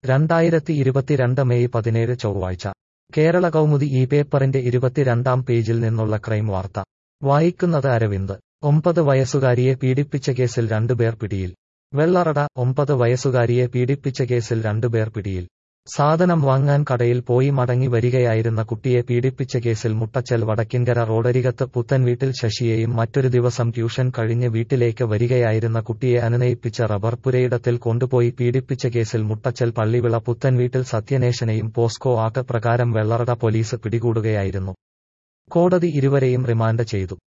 രണ്ടായിരത്തി ഇരുപത്തിരണ്ട് മെയ് പതിനേഴ് ചൊവ്വാഴ്ച കേരള കൗമുദി ഈ പേപ്പറിന്റെ ഇരുപത്തിരണ്ടാം പേജിൽ നിന്നുള്ള ക്രൈം വാർത്ത വായിക്കുന്നത് അരവിന്ദ് ഒമ്പത് വയസ്സുകാരിയെ പീഡിപ്പിച്ച കേസിൽ രണ്ടുപേർ പിടിയിൽ വെള്ളറട ഒമ്പത് വയസ്സുകാരിയെ പീഡിപ്പിച്ച കേസിൽ രണ്ടുപേർ പിടിയിൽ സാധനം വാങ്ങാൻ കടയിൽ പോയി മടങ്ങി വരികയായിരുന്ന കുട്ടിയെ പീഡിപ്പിച്ച കേസിൽ മുട്ടച്ചൽ വടക്കിൻകര റോഡരികത്ത് പുത്തൻവീട്ടിൽ ശശിയെയും മറ്റൊരു ദിവസം ട്യൂഷൻ കഴിഞ്ഞ് വീട്ടിലേക്ക് വരികയായിരുന്ന കുട്ടിയെ അനുനയിപ്പിച്ച റബ്ബർ പുരയിടത്തിൽ കൊണ്ടുപോയി പീഡിപ്പിച്ച കേസിൽ മുട്ടച്ചൽ പള്ളിവിള പുത്തൻവീട്ടിൽ സത്യനേശനെയും പോസ്കോ ആക്ട് പ്രകാരം വെള്ളറട പോലീസ് പിടികൂടുകയായിരുന്നു കോടതി ഇരുവരെയും റിമാൻഡ് ചെയ്തു